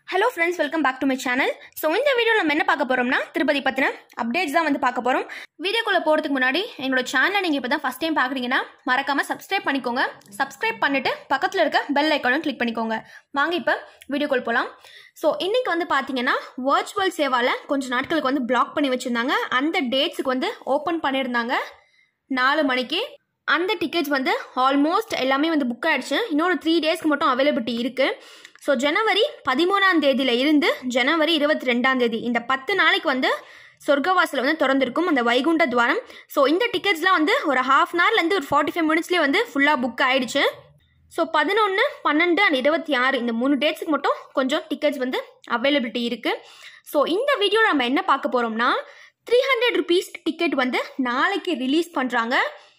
hello friends welcome back to my channel so இந்த வீடியோவில் நம்ம என்ன பார்க்க போகிறோம்னா திருப்பதி பற்றின அப்டேட்ஸ் தான் வந்து பார்க்க போகிறோம் வீடியோக்குள்ளே போகிறதுக்கு முன்னாடி எங்களோட சேனலை நீங்கள் இப்போ தான் ஃபஸ்ட் டைம் பார்க்குறீங்கன்னா மறக்காமல் சப்ஸ்கிரைப் பண்ணிக்கோங்க சப்ஸ்கிரைப் பண்ணிட்டு பக்கத்தில் இருக்க பெல் ஐக்கானும் கிளிக் பண்ணிக்கோங்க வாங்க இப்போ வீடியோக்குள் போகலாம் ஸோ இன்னைக்கு வந்து பார்த்தீங்கன்னா வர்ச்சுவல் சேவாவில் கொஞ்சம் நாட்களுக்கு வந்து பிளாக் பண்ணி வச்சுருந்தாங்க அந்த டேட்ஸுக்கு வந்து ஓப்பன் பண்ணியிருந்தாங்க நாலு மணிக்கு அந்த டிக்கெட்ஸ் வந்து ஆல்மோஸ்ட் எல்லாமே வந்து புக் ஆயிடுச்சு இன்னொரு த்ரீ டேஸ்க்கு மட்டும் அவைலபிலிட்டி இருக்குது ஸோ ஜனவரி பதிமூணாம் தேதியில இருந்து ஜனவரி இருபத்தி ரெண்டாம் தேதி இந்த பத்து நாளைக்கு வந்து சொர்க்கவாசல் வந்து திறந்திருக்கும் அந்த வைகுண்ட துவாரம் ஸோ இந்த டிக்கெட்ஸ்லாம் வந்து ஒரு ஹாஃப் அன் ஹவர்லேருந்து ஒரு ஃபார்ட்டி ஃபைவ் மினிட்ஸ்லேயே வந்து ஃபுல்லாக புக் ஆயிடுச்சு ஸோ பதினொன்று பன்னெண்டு அண்ட் இருபத்தி ஆறு இந்த மூணு டேட்ஸுக்கு மட்டும் கொஞ்சம் டிக்கெட்ஸ் வந்து அவைலபிலிட்டி இருக்குது ஸோ இந்த வீடியோவில் நம்ம என்ன பார்க்க போகிறோம்னா த்ரீ ஹண்ட்ரட் ருபீஸ் டிக்கெட் வந்து நாளைக்கு ரிலீஸ் பண்ணுறாங்க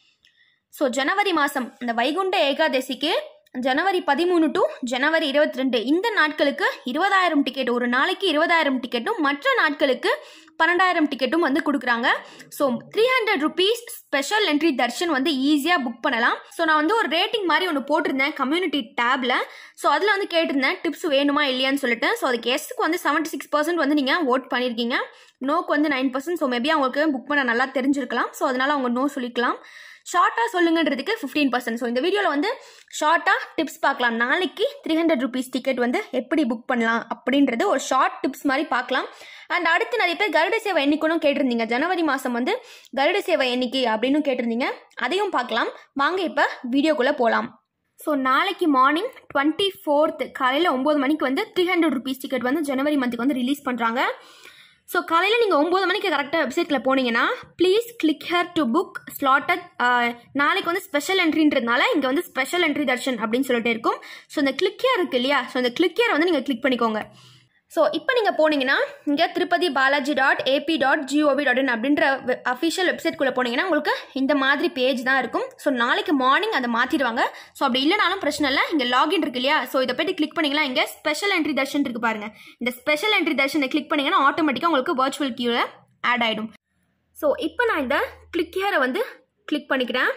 ஸோ ஜனவரி மாதம் இந்த வைகுண்ட ஏகாதசிக்கு ஜனவரி பதிமூணு டு ஜனவரி இருபத்தி ரெண்டு இந்த நாட்களுக்கு இருபதாயிரம் டிக்கெட் ஒரு நாளைக்கு இருபதாயிரம் டிக்கெட்டும் மற்ற நாட்களுக்கு பன்னெண்டாயிரம் டிக்கெட்டும் வந்து கொடுக்குறாங்க so three hundred rupees special entry darshan வந்து ஈஸியாக புக் பண்ணலாம் ஸோ நான் வந்து ஒரு ரேட்டிங் மாதிரி ஒன்று போட்டிருந்தேன் கம்யூனிட்டி டேப்பில் ஸோ அதில் வந்து கேட்டிருந்தேன் டிப்ஸ் வேணுமா இல்லையான்னு சொல்லிட்டு ஸோ அதுக்கு எஸ்க்கு வந்து செவன்ட்டி சிக்ஸ் பர்சன்ட் வந்து நீங்கள் ஓட் பண்ணியிருக்கீங்க நோக்கு வந்து நைன் பர்சன்ட் ஸோ மேபி அவங்களுக்கு புக் பண்ண நல்லா தெரிஞ்சிருக்கலாம் ஸோ அதனால் அவங்க நோ சொல்லிக்கலாம் ஷார்ட்டாக சொல்லுங்கன்றதுக்கு ஃபிஃப்டீன் பர்சன்ட் ஸோ இந்த வீடியோவில் வந்து ஷார்ட்டாக டிப்ஸ் பார்க்கலாம் நாளைக்கு த்ரீ ஹண்ட்ரட் ருபீஸ் டிக்கெட் வந்து எப்படி புக் பண்ணலாம் அப்படின்றது ஒரு ஷார்ட் டிப்ஸ் மாதிரி பார்க்கலாம் அண்ட் அடுத்து நிறைய பேர் கருட சேவை எண்ணிக்கணும் கேட்டிருந்தீங்க ஜனவரி மாதம் வந்து கருட சேவை எண்ணிக்கை அப்படின்னு கேட்டிருந்தீங்க அதையும் பார்க்கலாம் வாங்க இப்போ வீடியோக்குள்ளே போகலாம் ஸோ நாளைக்கு மார்னிங் டுவெண்ட்டி ஃபோர்த் காலையில் ஒம்பது மணிக்கு வந்து த்ரீ ஹண்ட்ரட் ருபீஸ் டிக்கெட் வந்து ஜனவரி மந்த்துக்கு வந்து ரிலீஸ் பண்ணுறாங்க ஸோ காலையில் நீங்கள் ஒம்பது மணிக்கு கரெக்டாக வெப்சைட்டில் போனீங்கன்னா please click here to book slotted நாளைக்கு வந்து ஸ்பெஷல் என்ட்ரின்றதுனால இங்கே வந்து ஸ்பெஷல் என்ட்ரி தர்ஷன் அப்படின்னு சொல்லிட்டு இருக்கும் ஸோ இந்த கிளிக் ஹேர் இருக்கு இல்லையா ஸோ இந்த கிளிக் ஹேர் வந்து நீங்கள் கிளிக் பண்ணிக்கோங்க ஸோ இப்போ நீங்கள் போனீங்கன்னா இங்கே Tirupati Balaji dot AP dot gov dot in அப்படின்ற அஃபிஷியல் வெப்சைட்குள்ளே போனீங்கன்னா உங்களுக்கு இந்த மாதிரி பேஜ் தான் இருக்கும் ஸோ நாளைக்கு மார்னிங் அதை மாற்றிடுவாங்க ஸோ அப்படி இல்லைனாலும் பிரச்சனை இல்லை இங்கே லாகின் இருக்கு இல்லையா ஸோ இதை போய்ட்டு கிளிக் பண்ணிங்கன்னா இங்கே ஸ்பெஷல் என்ட்ரி தர்ஷன் இருக்கு பாருங்க இந்த ஸ்பெஷல் என்ட்ரி தர்ஷனை கிளிக் பண்ணிங்கன்னா ஆட்டோமேட்டிக்காக உங்களுக்கு வர்ச்சுவல் கியூவில் ஆட் ஆகிடும் ஸோ இப்போ நான் இந்த கிளிக் ஹேரை வந்து கிளிக் பண்ணிக்கிறேன்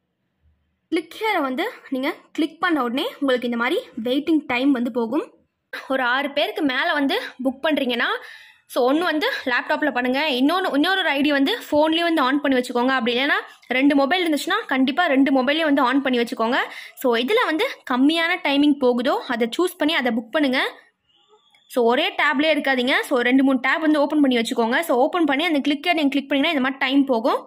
கிளிக் ஹேரை வந்து நீங்கள் கிளிக் பண்ண உடனே உங்களுக்கு இந்த மாதிரி வெயிட்டிங் டைம் வந்து போகும் ஒரு ஆறு பேருக்கு மேலே வந்து புக் பண்ணுறீங்கன்னா ஸோ ஒன்று வந்து லேப்டாப்பில் பண்ணுங்கள் இன்னொன்று இன்னொரு ஐடி வந்து ஃபோன்லேயே வந்து ஆன் பண்ணி வச்சுக்கோங்க அப்படி இல்லைன்னா ரெண்டு மொபைல் இருந்துச்சுன்னா கண்டிப்பாக ரெண்டு மொபைல்லையும் வந்து ஆன் பண்ணி வச்சுக்கோங்க ஸோ இதில் வந்து கம்மியான டைமிங் போகுதோ அதை சூஸ் பண்ணி அதை புக் பண்ணுங்கள் ஸோ ஒரே டேப்லேயே இருக்காதீங்க ஸோ ரெண்டு மூணு டேப் வந்து ஓப்பன் பண்ணி வச்சுக்கோங்க ஸோ ஓப்பன் பண்ணி அந்த கிளிக்கை நீங்கள் கிளிக் பண்ணிங்கன்னா இந்த மாதிரி டைம் போகும்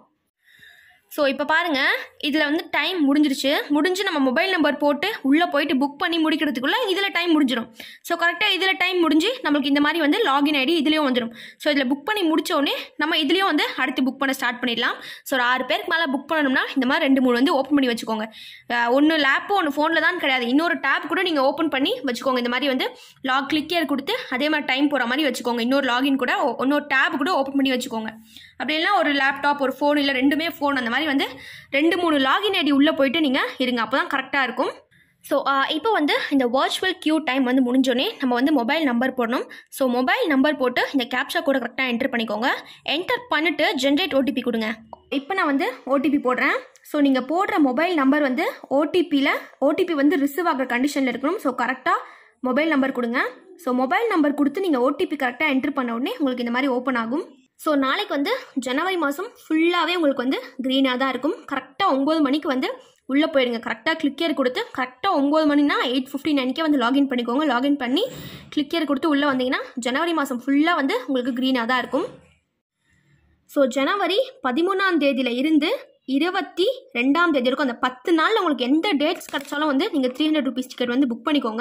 ஸோ இப்போ பாருங்கள் இதில் வந்து டைம் முடிஞ்சிருச்சு முடிஞ்சு நம்ம மொபைல் நம்பர் போட்டு உள்ளே போயிட்டு புக் பண்ணி முடிக்கிறதுக்குள்ளே இதில் டைம் முடிஞ்சிடும் ஸோ கரெக்டாக இதில் டைம் முடிஞ்சு நம்மளுக்கு இந்த மாதிரி வந்து லாகின் ஐடி இதுலேயும் வந்துடும் ஸோ இதில் புக் பண்ணி முடிச்ச உடனே நம்ம இதுலேயும் வந்து அடுத்து புக் பண்ண ஸ்டார்ட் பண்ணிடலாம் ஸோ ஒரு ஆறு பேருக்கு மேலே புக் பண்ணணும்னா இந்த மாதிரி ரெண்டு மூணு வந்து ஓப்பன் பண்ணி வச்சுக்கோங்க ஒன்று லேப்போ ஒன்று ஃபோனில் தான் கிடையாது இன்னொரு டேப் கூட நீங்கள் ஓப்பன் பண்ணி வச்சுக்கோங்க இந்த மாதிரி வந்து லாக் கிளிக்கேர் கொடுத்து அதே மாதிரி டைம் போகிற மாதிரி வச்சுக்கோங்க இன்னொரு லாகின் கூட இன்னொரு டேப் கூட ஓப்பன் பண்ணி வச்சுக்கோங்க அப்படி இல்லைனா ஒரு லேப்டாப் ஒரு ஃபோன் இல்லை ரெண்டுமே ஃபோன் அந்த மாதிரி வந்து ரெண்டு மூணு லாகின் ஐடி உள்ளே போயிட்டு நீங்கள் இருங்க அப்போ தான் கரெக்டாக இருக்கும் ஸோ இப்போ வந்து இந்த வர்ச்சுவல் கியூ டைம் வந்து முடிஞ்சோடனே நம்ம வந்து மொபைல் நம்பர் போடணும் ஸோ மொபைல் நம்பர் போட்டு இந்த கேப்ஷா கூட கரெக்டாக என்டர் பண்ணிக்கோங்க என்டர் பண்ணிவிட்டு ஜென்ரேட் ஓடிபி கொடுங்க இப்போ நான் வந்து ஓடிபி போடுறேன் ஸோ நீங்கள் போடுற மொபைல் நம்பர் வந்து ஓடிபியில் ஓடிபி வந்து ரிசீவ் ஆகிற கண்டிஷனில் இருக்கணும் ஸோ கரெக்டாக மொபைல் நம்பர் கொடுங்க ஸோ மொபைல் நம்பர் கொடுத்து நீங்கள் ஓடிபி கரெக்டாக என்ட்ரு பண்ண உடனே உங்களுக்கு இந்த மாதிரி ஓப்பன் ஆகும் ஸோ நாளைக்கு வந்து ஜனவரி மாதம் ஃபுல்லாகவே உங்களுக்கு வந்து க்ரீனாக தான் இருக்கும் கரெக்டாக ஒம்பது மணிக்கு வந்து உள்ளே போயிடுங்க கரெக்டாக கிளிக்கியர் கொடுத்து கரெக்டாக ஒம்பது மணினா எயிட் ஃபிஃப்டி நைன்க்கே வந்து லாகின் பண்ணிக்கோங்க லாகின் பண்ணி கிளிக்கியர் கொடுத்து உள்ளே வந்தீங்கன்னா ஜனவரி மாதம் ஃபுல்லாக வந்து உங்களுக்கு க்ரீனாக தான் இருக்கும் ஸோ ஜனவரி பதிமூணாம் தேதியில் இருந்து இருபத்தி ரெண்டாம் தேதி இருக்கும் அந்த பத்து நாளில் உங்களுக்கு எந்த டேட்ஸ் கிடச்சாலும் வந்து நீங்கள் த்ரீ ஹண்ட்ரட் ருபீஸ் டிக்கெட் வந்து புக் பண்ணிக்கோங்க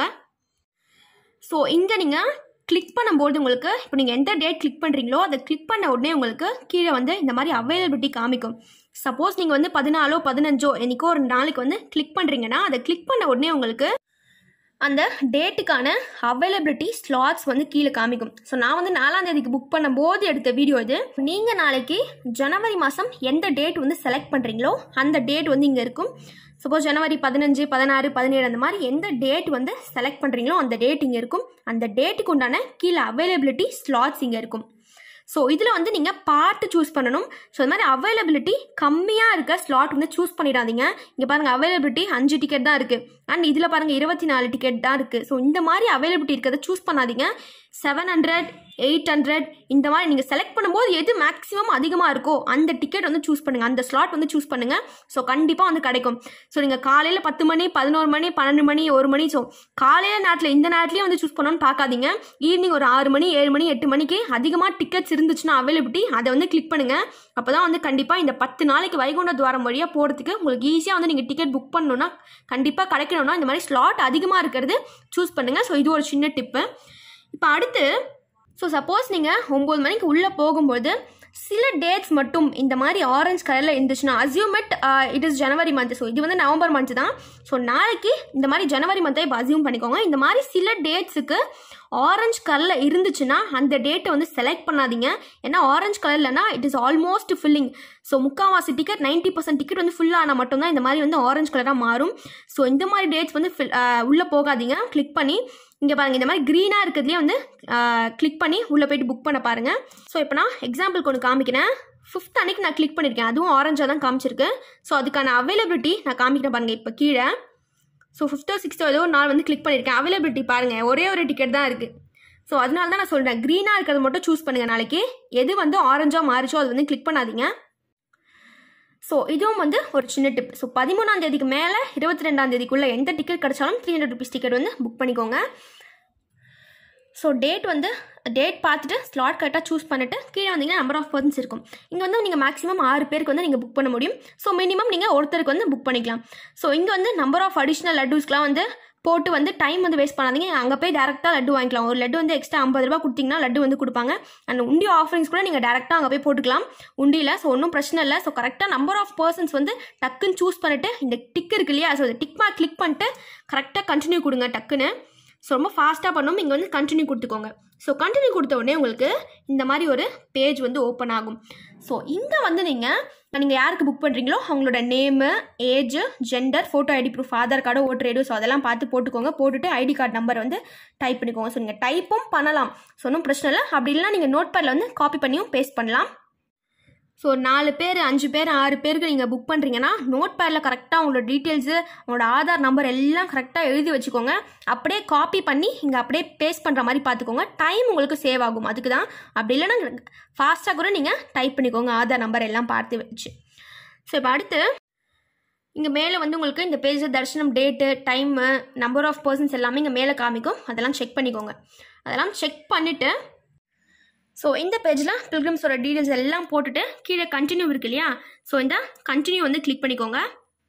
ஸோ இங்கே நீங்கள் கிளிக் பண்ணும்போது உங்களுக்கு இப்போ நீங்கள் எந்த டேட் கிளிக் பண்ணுறீங்களோ அதை கிளிக் பண்ண உடனே உங்களுக்கு கீழே வந்து இந்த மாதிரி அவைலபிலிட்டி காமிக்கும் சப்போஸ் நீங்கள் வந்து பதினாலோ பதினஞ்சோ என்னைக்கோ ஒரு நாளைக்கு வந்து கிளிக் பண்ணுறீங்கன்னா அதை கிளிக் பண்ண உடனே உங்களுக்கு அந்த டேட்டுக்கான அவைலபிலிட்டி ஸ்லாட்ஸ் வந்து கீழே காமிக்கும் ஸோ நான் வந்து நாலாம் தேதிக்கு புக் பண்ணும்போது எடுத்த வீடியோ இது நீங்கள் நாளைக்கு ஜனவரி மாதம் எந்த டேட் வந்து செலக்ட் பண்ணுறீங்களோ அந்த டேட் வந்து இங்கே இருக்கும் சப்போஸ் ஜனவரி பதினஞ்சு பதினாறு பதினேழு அந்த மாதிரி எந்த டேட் வந்து செலக்ட் பண்ணுறீங்களோ அந்த டேட் இங்கே இருக்கும் அந்த டேட்டுக்கு உண்டான கீழே அவைலபிலிட்டி ஸ்லாட்ஸ் இங்கே இருக்கும் ஸோ இதில் வந்து நீங்கள் பார்த்து சூஸ் பண்ணணும் ஸோ இது மாதிரி அவைலபிலிட்டி கம்மியாக இருக்க ஸ்லாட் வந்து சூஸ் பண்ணிடாதீங்க இங்கே பாருங்கள் அவைலபிலிட்டி அஞ்சு டிக்கெட் தான் இருக்குது அண்ட் இதில் பாருங்கள் இருபத்தி நாலு டிக்கெட் தான் இருக்குது ஸோ இந்த மாதிரி அவைலபிலிட்டி இருக்கிறத சூஸ் பண்ணாதீங்க செவன் ஹண்ட்ரட் எயிட் ஹண்ட்ரட் இந்த மாதிரி நீங்கள் செலக்ட் பண்ணும்போது எது மேக்ஸிமம் அதிகமாக இருக்கோ அந்த டிக்கெட் வந்து சூஸ் பண்ணுங்கள் அந்த ஸ்லாட் வந்து சூஸ் பண்ணுங்கள் ஸோ கண்டிப்பாக வந்து கிடைக்கும் ஸோ நீங்கள் காலையில் பத்து மணி பதினோரு மணி பன்னெண்டு மணி ஒரு மணி ஸோ காலையில் நேரத்தில் இந்த நேரத்துலேயே வந்து சூஸ் பண்ணணும்னு பார்க்காதீங்க ஈவினிங் ஒரு ஆறு மணி ஏழு மணி எட்டு மணிக்கு அதிகமாக டிக்கெட்ஸ் இருந்துச்சுன்னா அவைலபிலிட்டி அதை வந்து கிளிக் பண்ணுங்கள் அப்போ தான் வந்து கண்டிப்பாக இந்த பத்து நாளைக்கு வைகுண்ட துவாரம் வழியாக போகிறதுக்கு உங்களுக்கு ஈஸியாக வந்து நீங்கள் டிக்கெட் புக் பண்ணணும்னா கண்டிப்பாக கிடைக்கணும்னா இந்த மாதிரி ஸ்லாட் அதிகமாக இருக்கிறது சூஸ் பண்ணுங்கள் ஸோ இது ஒரு சின்ன டிப்பு இப்போ அடுத்து ஸோ சப்போஸ் நீங்கள் ஒம்பது மணிக்கு உள்ளே போகும்போது சில டேட்ஸ் மட்டும் இந்த மாதிரி ஆரஞ்சு கலரில் இருந்துச்சுன்னா assumed it is January month so இது வந்து நவம்பர் மந்த் தான் ஸோ நாளைக்கு இந்த மாதிரி ஜனவரி மந்த்தை இப்போ அசியூம் பண்ணிக்கோங்க இந்த மாதிரி சில டேட்ஸுக்கு ஆரஞ்சு கலரில் இருந்துச்சுன்னா அந்த டேட்டை வந்து செலக்ட் பண்ணாதீங்க ஏன்னா ஆரஞ்சு கலர்லனா it is almost filling so முக்கால்வாசி டிக்கெட் நைன்ட்டி பர்சன்ட் டிக்கெட் வந்து ஃபுல் ஆனால் மட்டும்தான் இந்த மாதிரி வந்து ஆரஞ்சு கலராக மாறும் ஸோ இந்த மாதிரி டேட்ஸ் வந்து fill- ஆஹ் உள்ளே போகாதீங்க கிளிக் பண்ணி இங்கே பாருங்கள் இந்த மாதிரி க்ரீனாக இருக்கிறதுலே வந்து கிளிக் பண்ணி உள்ளே போயிட்டு புக் பண்ண பாருங்கள் ஸோ இப்போ நான் எக்ஸாம்பிளுக்கு ஒன்று காமிக்கிறேன் ஃபிஃப்த் அன்னைக்கு நான் கிளிக் பண்ணியிருக்கேன் அதுவும் ஆரஞ்சாக தான் காமிச்சிருக்கு ஸோ அதுக்கான அவைலபிலிட்டி நான் காமிக்கிறேன் பாருங்கள் இப்போ கீழே ஸோ ஃபிஃப்த்தோ சிக்ஸ்த்தோ ஏதோ ஒரு நாள் வந்து கிளிக் பண்ணியிருக்கேன் அவைலபிலிட்டி பாருங்கள் ஒரே ஒரு டிக்கெட் தான் இருக்குது ஸோ அதனால தான் நான் சொல்கிறேன் க்ரீனாக இருக்கிறது மட்டும் சூஸ் பண்ணுங்கள் நாளைக்கு எது வந்து ஆரஞ்சாக மாறிச்சோ அது வந்து கிளிக் பண்ணாதீங்க ஸோ இதுவும் வந்து ஒரு சின்ன டிப் ஸோ பதிமூணாம் தேதிக்கு மேலே இருபத்தி ரெண்டாம் தேதிக்குள்ளே எந்த டிக்கெட் கிடைச்சாலும் த்ரீ ஹண்ட்ரட் ருபீஸ் டிக்கெட் வந்து புக் பண்ணிக்கோங்க ஸோ டேட் வந்து டேட் பார்த்துட்டு ஸ்லாட் கரெக்டாக சூஸ் பண்ணிட்டு கீழே வந்தீங்கன்னா நம்பர் ஆஃப் பர்சன்ஸ் இருக்கும் இங்கே வந்து நீங்கள் மேக்ஸிமம் ஆறு பேருக்கு வந்து நீங்கள் புக் பண்ண முடியும் ஸோ மினிமம் நீங்கள் ஒருத்தருக்கு வந்து புக் பண்ணிக்கலாம் ஸோ இங்கே வந்து நம்பர் ஆஃப் அடிஷ்னல் லட்டூஸ்க்குலாம் வந்து போட்டு வந்து டைம் வந்து வேஸ்ட் பண்ணாதீங்க அங்கே போய் டேரெக்டாக லட்டு வாங்கிக்கலாம் ஒரு லட்டு வந்து எக்ஸ்ட்ரா ஐம்பது ரூபா கொடுத்தீங்கன்னா லட்டு வந்து கொடுப்பாங்க அண்ட் உண்டி ஆஃபரிங்ஸ் கூட நீங்கள் டேரெக்டாக அங்கே போய் போட்டுக்கலாம் உண்டியில் ஸோ ஒன்றும் பிரச்சனை இல்லை ஸோ கரெக்டாக நம்பர் ஆஃப் பர்சன்ஸ் வந்து டக்குன்னு சூஸ் பண்ணிட்டு இந்த டிக் இருக்கு இல்லையா ஸோ டிக் மார்க் கிளிக் பண்ணிட்டு கரெக்டாக கண்டினியூ கொடுங்க டக்குன்னு ஸோ ரொம்ப ஃபாஸ்ட்டாக பண்ணணும் இங்கே வந்து கண்டினியூ கொடுத்துக்கோங்க ஸோ கண்டினியூ கொடுத்த உடனே உங்களுக்கு இந்த மாதிரி ஒரு பேஜ் வந்து ஓப்பன் ஆகும் ஸோ இங்கே வந்து நீங்கள் நீங்கள் யாருக்கு புக் பண்ணுறீங்களோ அவங்களோட name age gender photo ID proof Aadhaar card voter ID so அதெல்லாம் பார்த்து போட்டுக்கோங்க போட்டுட்டு ஐடி கார்டு நம்பர் வந்து டைப் பண்ணிக்கோங்க ஸோ நீங்கள் டைப்பும் பண்ணலாம் ஸோ ஒன்றும் பிரச்சனை இல்லை அப்படி இல்லைனா நீங்கள் நோட் பேடில் வந்து காப்பி பண்ணியும் பேஸ்ட் பண்ணலாம் ஸோ நாலு பேர் அஞ்சு பேர் ஆறு பேருக்கு நீங்கள் புக் பண்ணுறீங்கன்னா நோட் பேடில் கரெக்டாக உங்களோட டீட்டெயில்ஸு உங்களோட ஆதார் நம்பர் எல்லாம் கரெக்டாக எழுதி வச்சுக்கோங்க அப்படியே காப்பி பண்ணி இங்கே அப்படியே பேஸ்ட் பண்ணுற மாதிரி பார்த்துக்கோங்க டைம் உங்களுக்கு சேவ் ஆகும் அதுக்கு தான் அப்படி இல்லைன்னா ஃபாஸ்ட்டாக கூட நீங்கள் டைப் பண்ணிக்கோங்க ஆதார் நம்பர் எல்லாம் பார்த்து வச்சு ஸோ இப்போ அடுத்து இங்கே மேலே வந்து உங்களுக்கு இந்த பேஜில் தரிசனம் date time number of persons எல்லாமே இங்கே மேலே காமிக்கும் அதெல்லாம் செக் பண்ணிக்கோங்க அதெல்லாம் செக் பண்ணிவிட்டு ஸோ இந்த பேஜில் பில்கிரிம்ஸோட டீட்டெயில்ஸ் எல்லாம் போட்டுட்டு கீழே கண்டினியூ இருக்கு இல்லையா ஸோ இந்த கண்டினியூ வந்து கிளிக் பண்ணிக்கோங்க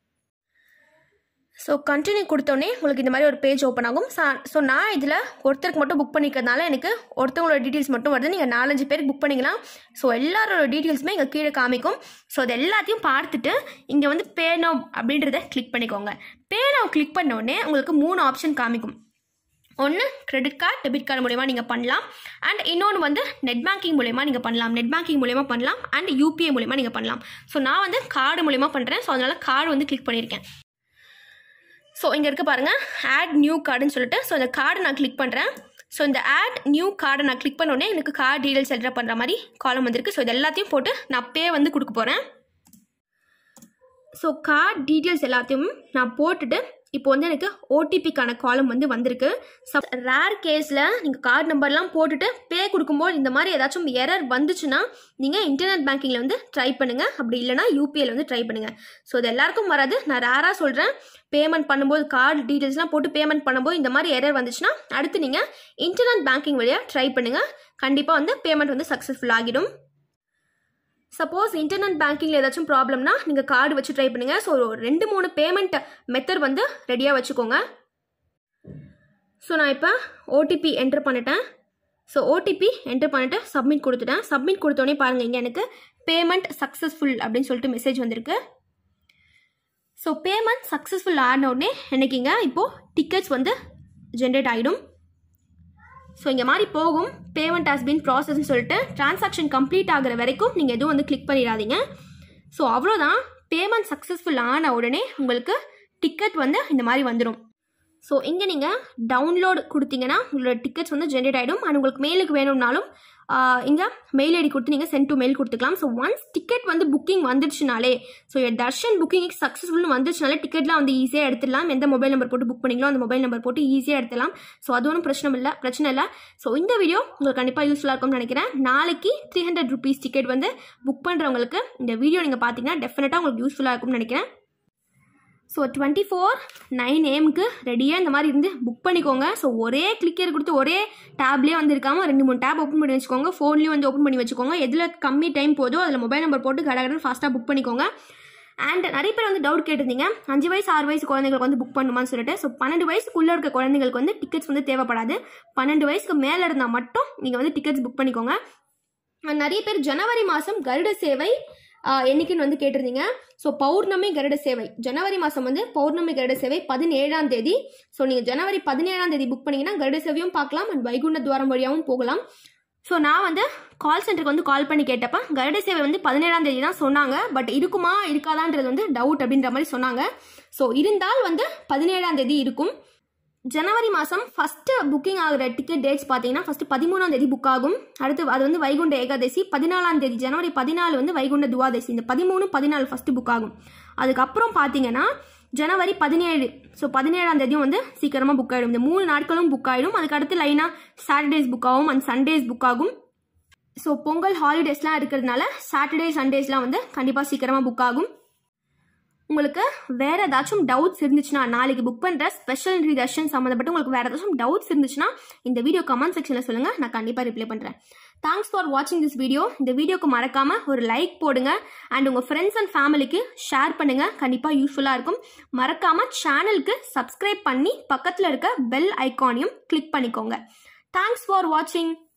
ஸோ கண்டினியூ கொடுத்தோடனே உங்களுக்கு இந்த மாதிரி ஒரு பேஜ் ஓப்பன் ஆகும் ஸோ நான் இதில் ஒருத்தருக்கு மட்டும் புக் பண்ணிக்கிறதுனால எனக்கு ஒருத்தவங்களோட டீட்டெயில்ஸ் மட்டும் வருது நீங்கள் நாலஞ்சு பேருக்கு புக் பண்ணிக்கலாம் ஸோ எல்லாரோட டீட்டெயில்ஸுமே இங்கே கீழே காமிக்கும் ஸோ அது எல்லாத்தையும் பார்த்துட்டு இங்கே வந்து பே நவ் அப்படின்றத கிளிக் பண்ணிக்கோங்க பே நவ் கிளிக் பண்ண உடனே உங்களுக்கு மூணு ஆப்ஷன் காமிக்கும் ஒன்று கிரெடிட் கார்டு டெபிட் கார்டு மூலயமா நீங்கள் பண்ணலாம் அண்ட் இன்னொன்று வந்து நெட் பேங்கிங் மூலயமா நீங்கள் பண்ணலாம் நெட் பேங்கிங் மூலயமா பண்ணலாம் அண்ட் யூபிஐ மூலயமா நீங்கள் பண்ணலாம் ஸோ நான் வந்து கார்டு மூலயமா பண்ணுறேன் ஸோ அதனால் கார்டு வந்து கிளிக் பண்ணியிருக்கேன் ஸோ இங்கே இருக்க பாருங்கள் ஆட் நியூ கார்டுன்னு சொல்லிட்டு ஸோ இந்த கார்டு நான் கிளிக் பண்ணுறேன் ஸோ இந்த ஆட் நியூ கார்டை நான் கிளிக் பண்ண உடனே எனக்கு கார்டு டீடைல்ஸ் என்டர் பண்ணுற மாதிரி காலம் வந்திருக்கு ஸோ இது எல்லாத்தையும் போட்டு நான் பே வந்து கொடுக்க போகிறேன் ஸோ கார்டு டீட்டெயில்ஸ் எல்லாத்தையும் நான் போட்டுட்டு இப்போ வந்து எனக்கு ஓடிபிக்கான காலம் வந்து வந்திருக்கு சப் ரேர் கேஸில் நீங்கள் கார்டு நம்பர்லாம் போட்டுட்டு பே கொடுக்கும்போது இந்த மாதிரி ஏதாச்சும் எரர் வந்துச்சுன்னா நீங்கள் இன்டர்நெட் பேங்கிங்கில் வந்து ட்ரை பண்ணுங்கள் அப்படி இல்லைனா யூபிஐயில் வந்து ட்ரை பண்ணுங்கள் ஸோ இது எல்லாருக்கும் வராது நான் ரேராக சொல்கிறேன் பேமெண்ட் பண்ணும்போது கார்டு டீட்டெயில்ஸ்லாம் போட்டு பேமெண்ட் பண்ணும்போது இந்த மாதிரி எரர் வந்துச்சுன்னா அடுத்து நீங்கள் இன்டர்நெட் பேங்கிங் வழியாக ட்ரை பண்ணுங்கள் கண்டிப்பாக வந்து பேமெண்ட் வந்து சக்ஸஸ்ஃபுல் ஆகிடும் சப்போஸ் இன்டர்நெட் பேங்கிங்கில் ஏதாச்சும் ப்ராப்ளம்னா நீங்கள் கார்டு வச்சு ட்ரை பண்ணுங்கள் ஸோ ரெண்டு மூணு பேமெண்ட் மெத்தட் வந்து ரெடியாக வச்சுக்கோங்க ஸோ நான் இப்போ ஓடிபி என்டர் பண்ணிட்டேன் ஸோ ஓடிபி என்டர் பண்ணிட்டு சப்மிட் கொடுத்துட்டேன் சப்மிட் கொடுத்தோடனே பாருங்கள் இங்கே எனக்கு பேமெண்ட் சக்ஸஸ்ஃபுல் அப்படின்னு சொல்லிட்டு மெசேஜ் வந்திருக்கு ஸோ பேமெண்ட் சக்ஸஸ்ஃபுல் ஆன உடனே எனக்கு இங்கே இப்போது டிக்கெட்ஸ் வந்து ஜென்ரேட் ஆகிடும் ஸோ இங்கே மாதிரி போகும் பேமெண்ட் ஹாஸ் பின் ப்ராசஸ்ன்னு சொல்லிட்டு டிரான்சாக்ஷன் கம்ப்ளீட் ஆகிற வரைக்கும் நீங்கள் எதுவும் வந்து கிளிக் பண்ணிடாதீங்க ஸோ அவ்வளோதான் பேமெண்ட் சக்ஸஸ்ஃபுல் ஆன உடனே உங்களுக்கு டிக்கெட் வந்து இந்த மாதிரி வந்துடும் ஸோ இங்கே நீங்கள் டவுன்லோட் கொடுத்தீங்கன்னா உங்களோட டிக்கெட்ஸ் வந்து ஜென்ரேட் ஆகிடும் அண்ட் உங்களுக்கு மெயிலுக்கு வேணும்னாலும் இங்கே மெயில் ஐடி கொடுத்து நீங்கள் சென்ட் டு மெயில் கொடுத்துக்கலாம் ஸோ ஒன்ஸ் டிக்கெட் வந்து புக்கிங் வந்துடுச்சுனாலே ஸோ தர்ஷன் புக்கிங் சக்ஸஸ்ஃபுல்னு வந்துச்சுனாலே டிக்கெட்லாம் வந்து ஈஸியாக எடுத்துடலாம் எந்த மொபைல் நம்பர் போட்டு புக் பண்ணீங்களோ அந்த மொபைல் நம்பர் போட்டு ஈஸியாக எடுத்துடலாம் ஸோ அது ஒன்றும் பிரச்சனை இல்லை பிரச்சனை இல்லை ஸோ இந்த வீடியோ உங்களுக்கு கண்டிப்பாக யூஸ்ஃபுல்லாக இருக்கும்னு நினைக்கிறேன் நாளைக்கு த்ரீ ஹண்ட்ரட் ருபீஸ் டிக்கெட் வந்து புக் பண்ணுறவங்களுக்கு இந்த வீடியோ நீங்கள் பார்த்தீங்கன்னா டெஃபினட்டாக உங்களுக்கு யூஸ்ஃபுல்லாக இருக்கும்னு நினைக்கிறேன் ஸோ டுவெண்ட்டி ஃபோர் நைன் ஏமுக்கு ரெடியாக இந்த மாதிரி இருந்து புக் பண்ணிக்கோங்க ஸோ ஒரே கிளிக்கர் கொடுத்து ஒரே டேப்லேயே வந்து இருக்காமல் ரெண்டு மூணு டேப் ஓப்பன் பண்ணி வச்சுக்கோங்க ஃபோன்லேயும் வந்து ஓப்பன் பண்ணி வச்சுக்கோங்க எதில் கம்மி டைம் போதோ அதில் மொபைல் நம்பர் போட்டு கடகடன் ஃபாஸ்ட்டாக புக் பண்ணிக்கோங்க அண்ட் நிறைய பேர் வந்து டவுட் கேட்டிருந்தீங்க அஞ்சு வயசு ஆறு வயசு குழந்தைங்களுக்கு வந்து புக் பண்ணுமான்னு சொல்லிட்டு ஸோ பன்னெண்டு வயசுக்குள்ளே இருக்க குழந்தைங்களுக்கு வந்து டிக்கெட்ஸ் வந்து தேவைப்படாது பன்னெண்டு வயசுக்கு மேலே இருந்தால் மட்டும் நீங்கள் வந்து டிக்கெட்ஸ் புக் பண்ணிக்கோங்க நிறைய பேர் ஜனவரி மாதம் கருட சேவை என்னைக்குன்னு வந்து கேட்டிருந்தீங்க ஸோ பௌர்ணமி கருட சேவை ஜனவரி மாதம் வந்து பௌர்ணமி கருட சேவை பதினேழாம் தேதி ஸோ நீங்கள் ஜனவரி பதினேழாம் தேதி புக் பண்ணீங்கன்னா கருட சேவையும் பார்க்கலாம் அண்ட் வைகுண்ட துவாரம் வழியாகவும் போகலாம் ஸோ நான் வந்து கால் சென்டருக்கு வந்து கால் பண்ணி கேட்டப்ப கருட சேவை வந்து பதினேழாம் தேதி தான் சொன்னாங்க பட் இருக்குமா இருக்காதான்றது வந்து டவுட் அப்படின்ற மாதிரி சொன்னாங்க ஸோ இருந்தால் வந்து பதினேழாம் தேதி இருக்கும் ஜனவரி மாதம் ஃபஸ்ட்டு புக்கிங் ஆகிற டிக்கெட் டேட்ஸ் பார்த்தீங்கன்னா ஃபஸ்ட்டு பதிமூணாம் தேதி புக் ஆகும் அடுத்து அது வந்து வைகுண்ட ஏகாதசி பதினாலாம் தேதி ஜனவரி பதினாலு வந்து வைகுண்ட துவாதசி இந்த பதிமூணு பதினாலு ஃபஸ்ட்டு புக் ஆகும் அதுக்கப்புறம் பார்த்தீங்கன்னா ஜனவரி பதினேழு ஸோ பதினேழாம் தேதியும் வந்து சீக்கிரமாக புக் ஆகிடும் இந்த மூணு நாட்களும் புக் ஆகிடும் அதுக்கு அடுத்து லைனாக சாட்டர்டேஸ் புக் ஆகும் அண்ட் சண்டேஸ் புக் ஆகும் ஸோ பொங்கல் ஹாலிடேஸ்லாம் இருக்கிறதுனால சாட்டர்டே சண்டேஸ்லாம் வந்து கண்டிப்பாக சீக்கிரமாக புக் ஆகும் உங்களுக்கு வேற ஏதாச்சும் டவுட்ஸ் இருந்துச்சுன்னா நாளைக்கு புக் பண்ணுற ஸ்பெஷல் தர்ஷன் சம்மந்தப்பட்டு உங்களுக்கு வேற ஏதாச்சும் டவுட்ஸ் இருந்துச்சுன்னா இந்த வீடியோ கமெண்ட் செக்ஷனில் சொல்லுங்கள் நான் கண்டிப்பாக ரிப்ளை பண்ணுறேன் தேங்க்ஸ் ஃபார் வாட்சிங் திஸ் வீடியோ இந்த வீடியோக்கு மறக்காமல் ஒரு லைக் போடுங்க அண்ட் உங்கள் ஃப்ரெண்ட்ஸ் அண்ட் ஃபேமிலிக்கு ஷேர் பண்ணுங்கள் கண்டிப்பாக யூஸ்ஃபுல்லாக இருக்கும் மறக்காமல் சேனலுக்கு சப்ஸ்கிரைப் பண்ணி பக்கத்தில் இருக்க பெல் ஐக்கானையும் கிளிக் பண்ணிக்கோங்க தேங்க்ஸ் ஃபார் வாட்சிங்